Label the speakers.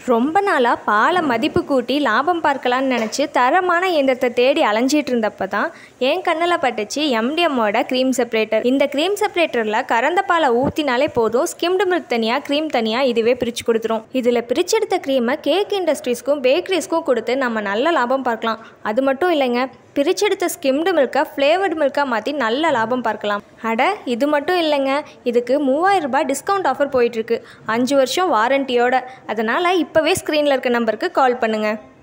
Speaker 1: ரொம்ப நாளாக பாலை மதிப்பு கூட்டி லாபம் பார்க்கலான்னு நினச்சி தரமான இயந்திரத்தை தேடி அலைஞ்சிட்டு இருந்தப்போ தான் என் கண்ணில் பட்டுச்சு எம்டிஎம்மோட க்ரீம் செப்பரேட்டர் இந்த க்ரீம் செப்பரேட்டரில் கறந்த பாலை ஊற்றினாலே போதும் ஸ்கிம்டு மில்க் தனியாக க்ரீம் தனியாக இதுவே பிரித்து கொடுத்துரும் இதில் பிரிச்செடுத்த க்ரீமை கேக் இண்டஸ்ட்ரீஸ்க்கும் பேக்கரிஸ்க்கும் கொடுத்து நம்ம நல்ல லாபம் பார்க்கலாம் அது மட்டும் இல்லைங்க பிரிச்செடுத்த ஸ்கிம்டு மில்கை ஃப்ளேவர்டு மில்காக மாற்றி நல்ல லாபம் பார்க்கலாம் அட இது மட்டும் இல்லைங்க இதுக்கு மூவாயிரம் ரூபாய் டிஸ்கவுண்ட் ஆஃபர் போயிட்டுருக்கு அஞ்சு வருஷம் வாரண்டியோட அதனால் இப்போவே ஸ்க்ரீனில் இருக்க நம்பருக்கு கால் பண்ணுங்கள்